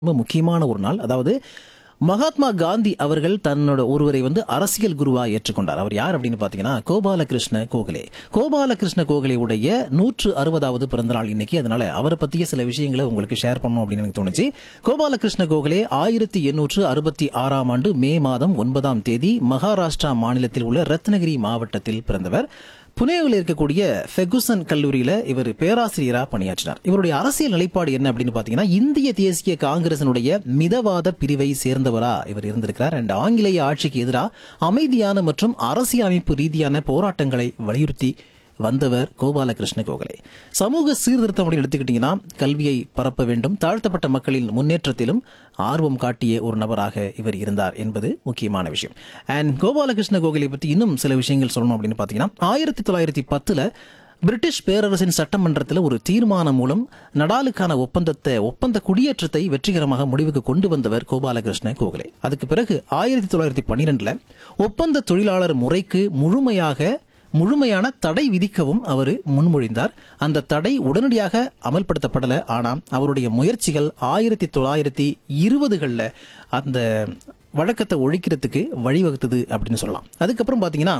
ரொம்ப முக்கியமான ஒரு நாள் அதாவது மகாத்மா காந்தி அவர்கள் தன்னோட ஒருவரை வந்து அரசியல் குருவா ஏற்றுக்கொண்டார் அவர் யார் அப்படின்னு பார்த்தீங்கன்னா கோபாலகிருஷ்ண கோகலே கோபாலகிருஷ்ண கோகலேவுடைய நூற்று அறுபதாவது பிறந்த நாள் இன்னைக்கு அதனால அவரை பற்றிய சில விஷயங்களை உங்களுக்கு ஷேர் பண்ணணும் அப்படின்னு எனக்கு தோணுச்சு கோபாலகிருஷ்ண கோகலே ஆயிரத்தி எண்ணூற்று அறுபத்தி ஆறாம் ஆண்டு மே மாதம் ஒன்பதாம் தேதி மகாராஷ்டிரா மாநிலத்தில் உள்ள ரத்னகிரி மாவட்டத்தில் பிறந்தவர் புனேவில் இருக்கக்கூடிய ஃபெகுசன் கல்லூரியில இவர் பேராசிரியரா பணியாற்றினார் இவருடைய அரசியல் நிலைப்பாடு என்ன அப்படின்னு பாத்தீங்கன்னா இந்திய தேசிய காங்கிரசினுடைய மிதவாத பிரிவை சேர்ந்தவரா இவர் இருந்திருக்கிறார் அண்ட் ஆங்கிலேய ஆட்சிக்கு எதிராக அமைதியான மற்றும் அரசியலமைப்பு ரீதியான போராட்டங்களை வலியுறுத்தி வந்தவர் கோபாலகிருஷ்ண கோகலே சமூக சீர்திருத்தம் அப்படின்னு எடுத்துக்கிட்டீங்கன்னா கல்வியை பரப்ப வேண்டும் தாழ்த்தப்பட்ட மக்களின் முன்னேற்றத்திலும் ஆர்வம் காட்டிய ஒரு நபராக இவர் இருந்தார் என்பது முக்கியமான விஷயம் அண்ட் கோபாலகிருஷ்ண கோகலே பற்றி இன்னும் சில விஷயங்கள் சொல்லணும் அப்படின்னு பார்த்தீங்கன்னா ஆயிரத்தி தொள்ளாயிரத்தி பத்தில் பிரிட்டிஷ் பேரரசின் சட்டமன்றத்தில் ஒரு தீர்மானம் மூலம் நடாலுக்கான ஒப்பந்தத்தை ஒப்பந்த குடியேற்றத்தை வெற்றிகரமாக முடிவுக்கு கொண்டு வந்தவர் கோபாலகிருஷ்ண கோகலே அதுக்கு பிறகு ஆயிரத்தி தொள்ளாயிரத்தி பன்னிரெண்டுல ஒப்பந்த தொழிலாளர் முறைக்கு முழுமையாக முழுமையான தடை விதிக்கவும் அவர் முன்மொழிந்தார் அந்த தடை உடனடியாக அமல்படுத்தப்படலை ஆனால் அவருடைய முயற்சிகள் ஆயிரத்தி தொள்ளாயிரத்தி இருபதுகளில் அந்த வழக்கத்தை ஒழிக்கிறதுக்கு வழிவகுத்தது அப்படின்னு சொல்லலாம் அதுக்கப்புறம் பார்த்தீங்கன்னா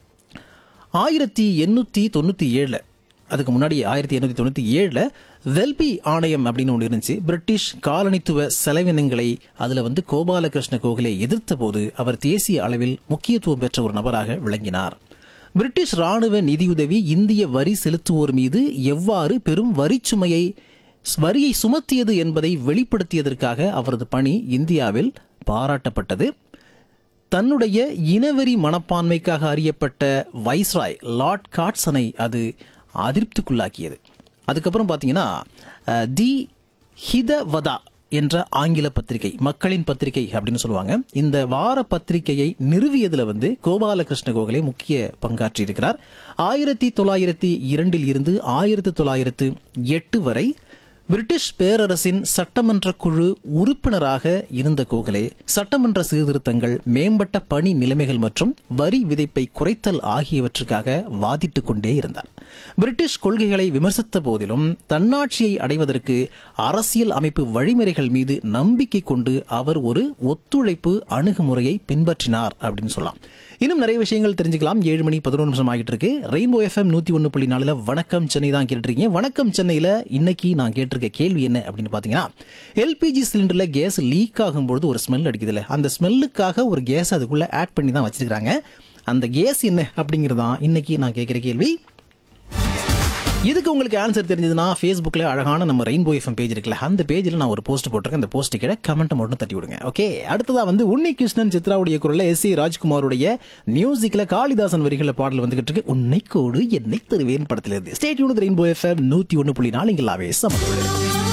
ஆயிரத்தி எண்ணூற்றி தொண்ணூற்றி ஏழில் அதுக்கு முன்னாடி ஆயிரத்தி எண்ணூற்றி தொண்ணூற்றி ஏழில் வெல்பி ஆணையம் அப்படின்னு ஒன்று இருந்துச்சு பிரிட்டிஷ் காலனித்துவ செலவினங்களை அதில் வந்து கோபாலகிருஷ்ண கோகலே எதிர்த்த போது அவர் தேசிய அளவில் முக்கியத்துவம் பெற்ற ஒரு நபராக விளங்கினார் பிரிட்டிஷ் ராணுவ நிதியுதவி இந்திய வரி செலுத்துவோர் மீது எவ்வாறு பெரும் வரிச்சுமையை வரியை சுமத்தியது என்பதை வெளிப்படுத்தியதற்காக அவரது பணி இந்தியாவில் பாராட்டப்பட்டது தன்னுடைய இனவெறி மனப்பான்மைக்காக அறியப்பட்ட வைஸ்ராய் லார்ட் காட்சனை அது அதிருப்திக்குள்ளாக்கியது அதுக்கப்புறம் பார்த்தீங்கன்னா அஹ், தி ஹிதவதா என்ற ஆங்கில பத்திரிகை மக்களின் பத்திரிகை அப்படின்னு சொல்லுவாங்க இந்த வார பத்திரிகையை நிறுவியதுல வந்து கோபாலகிருஷ்ண கோகலே முக்கிய பங்காற்றி இருக்கிறார் ஆயிரத்தி தொள்ளாயிரத்தி இரண்டில் இருந்து ஆயிரத்தி தொள்ளாயிரத்து எட்டு வரை பிரிட்டிஷ் பேரரசின் சட்டமன்ற குழு உறுப்பினராக இருந்த கோகலே சட்டமன்ற சீர்திருத்தங்கள் மேம்பட்ட பணி நிலைமைகள் மற்றும் வரி விதைப்பை குறைத்தல் ஆகியவற்றுக்காக வாதிட்டுக் கொண்டே இருந்தார் பிரிட்டிஷ் கொள்கைகளை விமர்சித்த போதிலும் தன்னாட்சியை அடைவதற்கு அரசியல் அமைப்பு வழிமுறைகள் மீது நம்பிக்கை கொண்டு அவர் ஒரு ஒத்துழைப்பு அணுகுமுறையை பின்பற்றினார் அப்படின்னு சொல்லலாம் இன்னும் நிறைய விஷயங்கள் தெரிஞ்சுக்கலாம் ஏழு மணி பதினொன்று நிமிஷம் ஆகிட்டு இருக்கு ரெயின்போ எஃப்எம் நூத்தி ஒன்று புள்ளி நாலுல வணக்கம் சென்னை தான் கேட்டுருக்கீங்க வணக்கம் சென்னையில இன்னைக்கு நான் கேட்டிருக்க கேள்வி என்ன அப்படின்னு பாத்தீங்கன்னா எல்பிஜி சிலிண்டர்ல கேஸ் லீக் ஆகும்பொழுது ஒரு ஸ்மெல் அடிக்குதுல்ல அந்த ஸ்மெல்லுக்காக ஒரு கேஸ் அதுக்குள்ள ஆட் பண்ணி தான் வச்சிருக்காங்க அந்த கேஸ் என்ன அப்படிங்கறதான் இன்னைக்கு நான் கேட்கிற கேள்வி இதுக்கு உங்களுக்கு ஆன்சர் தெரிஞ்சதுன்னா ஃபேஸ்புக்கில் அழகான நம்ம ரெயின்போ எஃப்எம் பேஜ் இருக்குல்ல அந்த பேஜில் நான் ஒரு போஸ்ட் போட்டிருக்கேன் அந்த போஸ்ட் கீழே கமெண்ட் மட்டும் தட்டி விடுங்க ஓகே அடுத்ததா வந்து உன்னை கிருஷ்ணன் சித்ராவுடைய குரல்ல எஸ் சி ராஜ்குமாருடைய மியூசிக்கில் காளிதாசன் வரிகளில் பாடல் வந்துகிட்டு இருக்கு உன்னை கோடு என்னை தருவேன் படத்தில் இருந்து ஸ்டேட் யூனிட் ரெயின்போ எஃப்எம் நூற்றி ஒன்று புள்ளி நாலு இங்கே லாவே சமத்துள்ளது